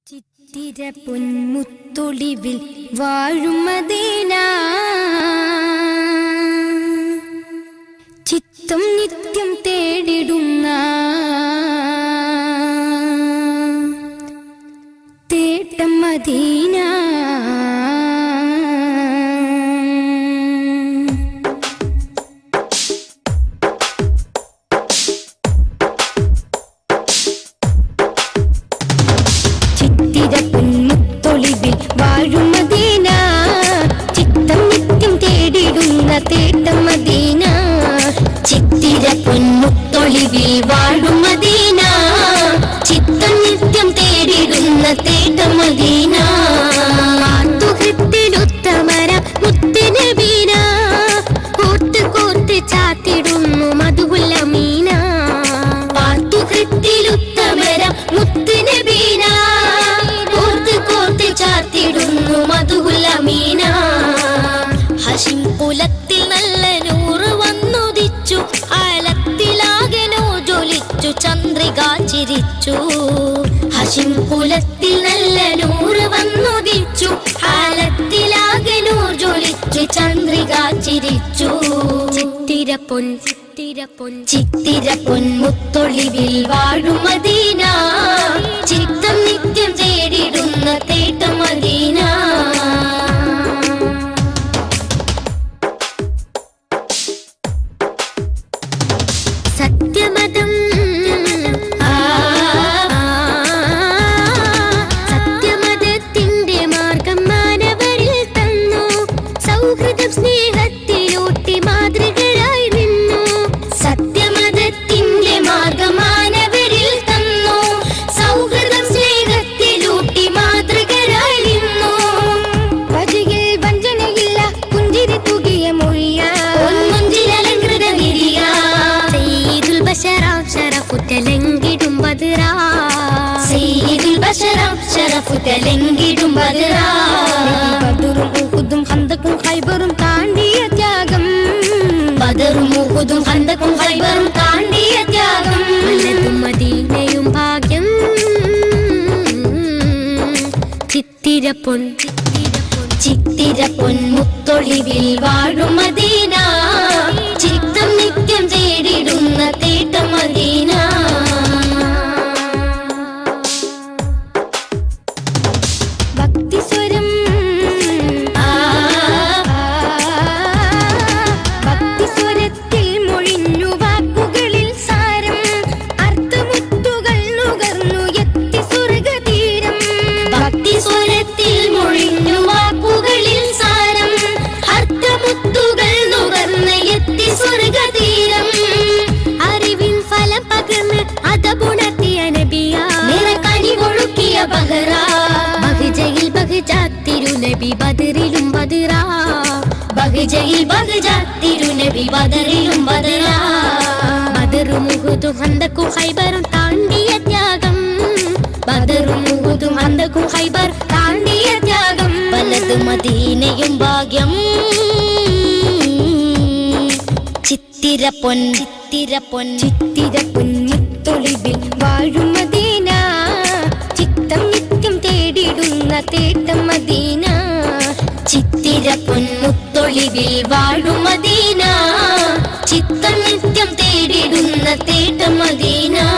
ചിത്തിര പൊന്മുത്തൊളിവിൽ വാഴുമതേന ചിത്തം നിത്യം തേടിടുന്ന തേട്ടം മദീന ചിത്തിര പൊന്മുത്തൊളിവിൽ വാഴുമതീന ചിത്തം നിത്യം തേടിടുന്ന തേട്ടം മദീന ചിത്തിര പൊന്മുത്തൊളിവിൽ വാഴുമതീന ചിത്തം നിത്യം തേടിടുന്ന തേട്ടം മദീന ആത്തുഹൃത്തിലുത്തമര മുത്തുനബീന കോർത്ത് കോർത്ത് ചാത്തിടുന്നു മധുവുല്ല മീന പാത്തുഹൃത്തിലുത്തമര മുത്തുനബീന കോർത്ത് കോർത്ത് ചാത്തിടുന്നു മധുവുല്ല മീന ഹഷിം കുലത്തിൽ നല്ല നൂറ് വന്നുദിച്ചു ആലത്തിലാകനോ ജ്വലിച്ചു ചന്ദ്രിക ചിരിച്ചു ഹഷിം കുലത്തിൽ നല്ല നൂറ് വന്നുദിച്ചു ആലത്തിലാകനോ ജ്വലിച്ചു ചന്ദ്രിക ചിരിച്ചു ചിത്തിര പൊൻ ചിത്തിര പൊൻ ചിത്തിര പൊൻ മുത്തൊളിവിൽ വാഴും മദീന ചിത്തം നിത്യം തേടിടുന്ന തേട്ടം മദീന സത്യമതം ആ, സത്യമതത്തിന്റെ മാർഗം മാനവരിൽ തന്നു സൗഹൃദം സ്നേഹത്തിലൂട്ടി മാതൃകരായി നിന്നു സത്യമതത്തിന്റെ മാർഗം മാനവരിൽ തന്നു സൗഹൃദം സ്നേഹത്തിലൂട്ടി മാതൃകരായി നിന്നു വഴിയിൽ വഞ്ചനയില്ല പുഞ്ചിരി തൂകിയ മൊഴിയ പൊന്മുഞ്ചിലലങ്കൃത വിരിയ സയ്യിദുൽ ബശറാം ശരഫുറ്റലങ്കിടും ബദറ സയ്യിദുൽ ബശറാം ശരഫുറ്റലങ്കിടും ബദറ ബദറും ഉഹുദും ഖന്തക്കും ഖൈബറും താണ്ടിയ ത്യാഗം ബദറും ഉഹുദും ഖന്തക്കും ഖൈബറും താണ്ടിയ ത്യാഗം വല്ലതും മദീനയും ഭാഗ്യം ചിത്തിര പൊൻ ചിത്തിര പൊൻ മുത്തൊളിവിൽ വാഴും മദീന ചിത്തം നിത്യം തേടിടുന്ന തേട്ടം മദീന ഭക്തിസ്വരം ആ, ഭക്തിസ്വരത്തിൽ മൊഴിഞ്ഞു വാക്കുകളിൽ സാരം അർത്ഥമുത്തുകൾ നുകർന്നു എത്തി സ്വർഗതീരം ഭക്തിസ്വരത്തിൽ മൊഴിഞ്ഞു വാക്കുകളിൽ സാരം അർത്ഥമുത്തുകൾ നുകർന്ന് എത്തി സ്വർഗതീരം അറിവിൻ ഫലം പകർന്ന് അതപുണർത്തിയ നബിയ നിറക്കനി ഒഴുക്കിയ ബഹറ ബഹജയിൽ ബഹജാത്തിരു നബി ബദറിലും ബദറ ബഹജയിൽ ബഹജാത്തിരു നബി ബദറിലും ബദറ ബദറും മുഹുദും ഹന്തക്കും ഹൈബറും താണ്ടിയ ത്യാഗം ബദറും മുഹുദും ഹന്തക്കും ഹൈബർ താണ്ടിയ ത്യാഗം വലത് മദീനയും ഭാഗ്യം ചിത്തിര പൊൻ ചിത്തിര പൊൻ ചിത്തിര പൊന്നിത്തൊളിവിൽ വാഴും മദീന ചിത്തം നിത്യം തേടിടുന്ന തേട്ടം മദീന ചിത്തിര പൊന്നുത്തൊളിവിൽ വാഴും മദീന ചിത്തം നിത്യം തേടിടുന്ന തേട്ടം മദീന